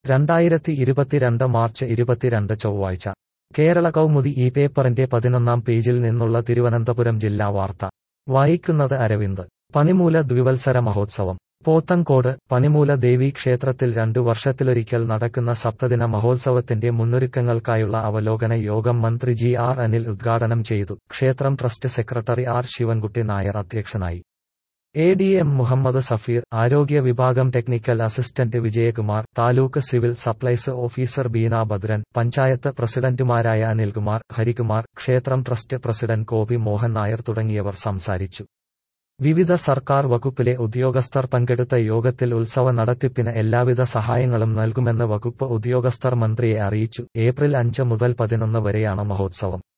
രണ്ടായിരത്തി ഇരുപത്തിരണ്ട് മാർച്ച് ഇരുപത്തിരണ്ട് ചൊവ്വാഴ്ച കേരള കൗമുദി ഈ പേപ്പറിന്റെ പതിനൊന്നാം പേജിൽ നിന്നുള്ള തിരുവനന്തപുരം ജില്ലാ വാർത്ത വായിക്കുന്നത് അരവിന്ദ് പണിമൂല ദ്വിവത്സര മഹോത്സവം പോത്തങ്കോട് പണിമൂല ദേവി ക്ഷേത്രത്തിൽ രണ്ടു വർഷത്തിലൊരിക്കൽ നടക്കുന്ന സപ്തദിന മഹോത്സവത്തിന്റെ മുന്നൊരുക്കങ്ങൾക്കായുള്ള അവലോകന യോഗം മന്ത്രി ജി ആർ അനിൽ ഉദ്ഘാടനം ചെയ്തു ക്ഷേത്രം trust secretary R Sivankutty Nair അധ്യക്ഷനായി A D M Muhammad Safeer ആരോഗ്യ വിഭാഗം technical assistant Vijayakumar taluk civil supplies officer Beena Bhadran panchayat പ്രസിഡന്റുമാരായ അനിൽകുമാർ ഹരികുമാർ ക്ഷേത്രം ട്രസ്റ്റ് പ്രസിഡന്റ് കോപി മോഹൻ നായർ തുടങ്ങിയവർ സംസാരിച്ചു വിവിധ സർക്കാർ വകുപ്പിലെ ഉദ്യോഗസ്ഥർ പങ്കെടുത്ത യോഗത്തിൽ ഉത്സവ നടത്തിപ്പിന് എല്ലാവിധ സഹായങ്ങളും നൽകുമെന്ന് വകുപ്പ് ഉദ്യോഗസ്ഥർ മന്ത്രിയെ അറിയിച്ചു ഏപ്രിൽ അഞ്ച് മുതൽ പതിനൊന്ന് വരെയാണ് മഹോത്സവം